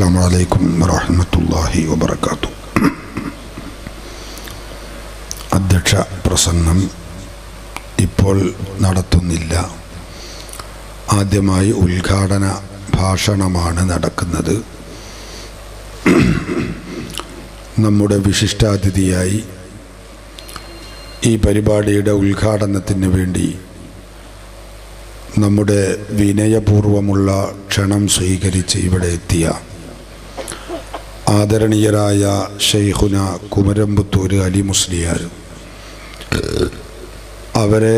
السلام عليكم ورحمة الله وبركاته അധ്യക്ഷ പ്രസംഗം ഇപ്പോൾ നടത്തുന്നില്ല ആദ്യമായി ഉദ്ഘാടന ഭാഷണമാണ് നടക്കുന്നത് നമ്മുടെ വിശിഷ്ടാതിഥിയായി ഈ പരിപാടിയുടെ ഉദ്ഘാടനത്തിന് വേണ്ടി നമ്മുടെ വിനയപൂർവമുള്ള ക്ഷണം സ്വീകരിച്ച് ഇവിടെ എത്തിയ ആദരണീയരായ ഷെയ്ഖുന കുമരമ്പത്തൂർ അലി മുസ്ലിയാർ അവരെ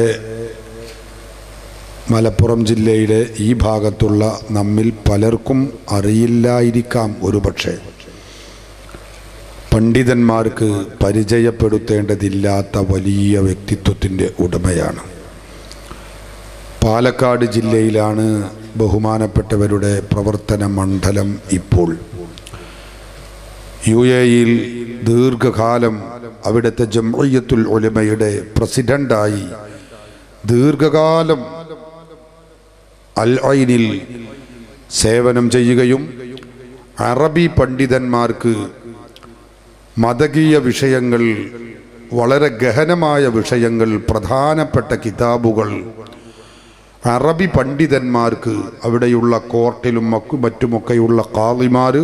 മലപ്പുറം ജില്ലയുടെ ഈ ഭാഗത്തുള്ള നമ്മിൽ പലർക്കും അറിയില്ലായിരിക്കാം ഒരുപക്ഷെ പണ്ഡിതന്മാർക്ക് പരിചയപ്പെടുത്തേണ്ടതില്ലാത്ത വലിയ വ്യക്തിത്വത്തിൻ്റെ ഉടമയാണ് പാലക്കാട് ജില്ലയിലാണ് ബഹുമാനപ്പെട്ടവരുടെ പ്രവർത്തന മണ്ഡലം ഇപ്പോൾ യു എയിൽ ദീർഘകാലം അവിടുത്തെ ജംഅയ്യത്തുൽ ഉലമയുടെ പ്രസിഡന്റായി ദീർഘകാലം അൽ ഐനിൽ സേവനം ചെയ്യുകയും അറബി പണ്ഡിതന്മാർക്ക് മതകീയ വിഷയങ്ങൾ വളരെ ഗഹനമായ വിഷയങ്ങൾ പ്രധാനപ്പെട്ട കിതാബുകൾ അറബി പണ്ഡിതന്മാർക്ക് അവിടെയുള്ള കോർട്ടിലും മക്കു മറ്റുമൊക്കെയുള്ള കാളിമാർ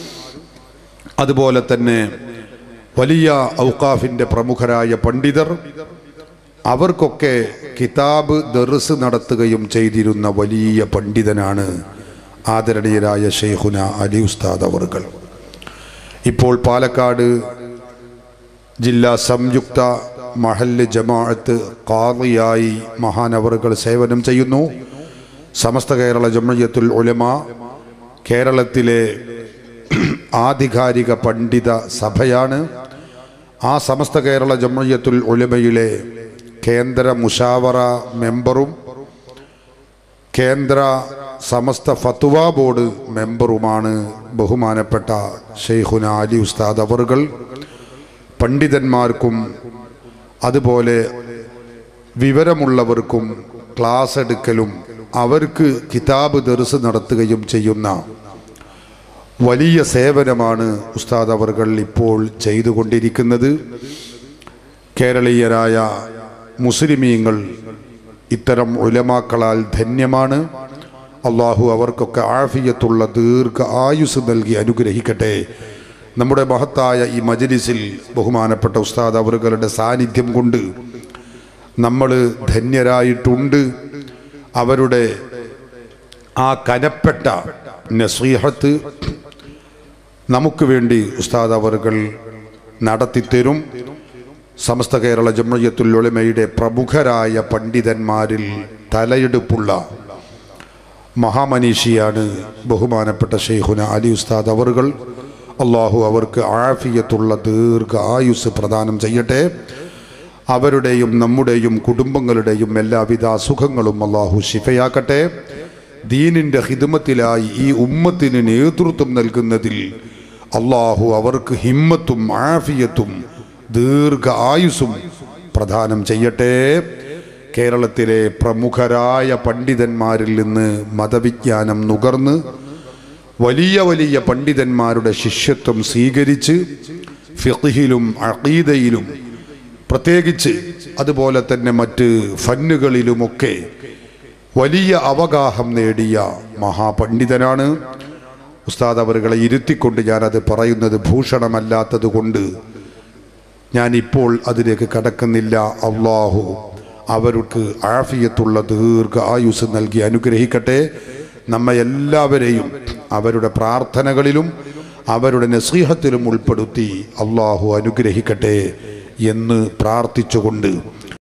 അതുപോലെ തന്നെ വലിയ ഔക്കാഫിൻ്റെ പ്രമുഖരായ പണ്ഡിതർ അവർക്കൊക്കെ കിതാബ് ദർസ് നടത്തുകയും ചെയ്തിരുന്ന വലിയ പണ്ഡിതനാണ് ആദരണീയരായ ഷെയ്ഖുന അലി ഉസ്താദ് അവർകൾ ഇപ്പോൾ പാലക്കാട് ജില്ലാ സംയുക്ത മഹല്ല് ജമാഅത്ത് കാളിയായി മഹാനവറുകൾ സേവനം ചെയ്യുന്നു സമസ്ത കേരള ജമയത്തുൽ ഉലമ കേരളത്തിലെ ആധികാരിക പണ്ഡിത സഭയാണ് ആ സമസ്ത കേരള ജമയത്തുൽ ഉലമയിലെ കേന്ദ്ര മുഷാവറ മെമ്പറും കേന്ദ്ര സമസ്ത ഫത്വ ബോർഡ് മെമ്പറുമാണ് ബഹുമാനപ്പെട്ട ഷെയ്ഖുന അലി ഉസ്താദ് അവറുകൾ പണ്ഡിതന്മാർക്കും അതുപോലെ വിവരമുള്ളവർക്കും ക്ലാസ് എടുക്കലും അവർക്ക് കിതാബ് ദർസ് നടത്തുകയും ചെയ്യുന്ന വലിയ സേവനമാണ് ഉസ്താദ് അവർകൾ ഇപ്പോൾ ചെയ്തുകൊണ്ടിരിക്കുന്നത് കേരളീയരായ മുസ്ലിമീങ്ങൾ ഇത്തരം ഉലമാക്കളാൽ ധന്യമാണ് അള്ളാഹു അവർക്കൊക്കെ ആഫിയത്തുള്ള ദീർഘ ആയുസ് നൽകി അനുഗ്രഹിക്കട്ടെ നമ്മുടെ മഹത്തായ ഈ മജലിസിൽ ബഹുമാനപ്പെട്ട ഉസ്താദ് അവറുകളുടെ സാന്നിധ്യം കൊണ്ട് നമ്മൾ ധന്യരായിട്ടുണ്ട് അവരുടെ ആ കനപ്പെട്ട നസീഹത്ത് നമുക്ക് വേണ്ടി ഉസ്താദ് അവറുകൾ നടത്തിത്തരും സമസ്ത കേരള ജമയത്തുൽ ഉലമയുടെ പ്രമുഖരായ പണ്ഡിതന്മാരിൽ തലയെടുപ്പുള്ള മഹാമനീഷിയാണ് ബഹുമാനപ്പെട്ട ഷെയ്ഖുന അലി ഉസ്താദ് അവറുകൾ അള്ളാഹു അവർക്ക് ആഫിയത്തുള്ള ദീർഘ ആയുസ് പ്രദാനം ചെയ്യട്ടെ അവരുടെയും നമ്മുടെയും കുടുംബങ്ങളുടെയും എല്ലാവിധ അസുഖങ്ങളും അള്ളാഹു ശിഫയാക്കട്ടെ ദീനിൻ്റെ ഹിദമത്തിലായി ഈ ഉമ്മത്തിന് നേതൃത്വം നൽകുന്നതിൽ അള്ളാഹു അവർക്ക് ഹിമ്മത്തും ആഫിയത്തും ദീർഘ ആയുസ്സും പ്രദാനം ചെയ്യട്ടെ കേരളത്തിലെ പ്രമുഖരായ പണ്ഡിതന്മാരിൽ നിന്ന് മതവിജ്ഞാനം നുകർന്ന് വലിയ വലിയ പണ്ഡിതന്മാരുടെ ശിഷ്യത്വം സ്വീകരിച്ച് ഫിഖിലും അഖീദയിലും പ്രത്യേകിച്ച് അതുപോലെ തന്നെ മറ്റ് ഫന്നുകളിലുമൊക്കെ വലിയ അവഗാഹം നേടിയ മഹാപണ്ഡിതനാണ് ഉസ്താദ് അവരുകളെ ഇരുത്തിക്കൊണ്ട് ഞാനത് പറയുന്നത് ഭൂഷണമല്ലാത്തത് കൊണ്ട് ഞാൻ ഇപ്പോൾ അതിലേക്ക് കടക്കുന്നില്ല അള്ളാഹു അവർക്ക് ആഫിയത്തുള്ള ദീർഘ ആയുസ് നൽകി അനുഗ്രഹിക്കട്ടെ നമ്മെ എല്ലാവരെയും അവരുടെ പ്രാർത്ഥനകളിലും അവരുടെ നസീഹത്തിലും ഉൾപ്പെടുത്തി അള്ളാഹു അനുഗ്രഹിക്കട്ടെ എന്ന് പ്രാർത്ഥിച്ചുകൊണ്ട്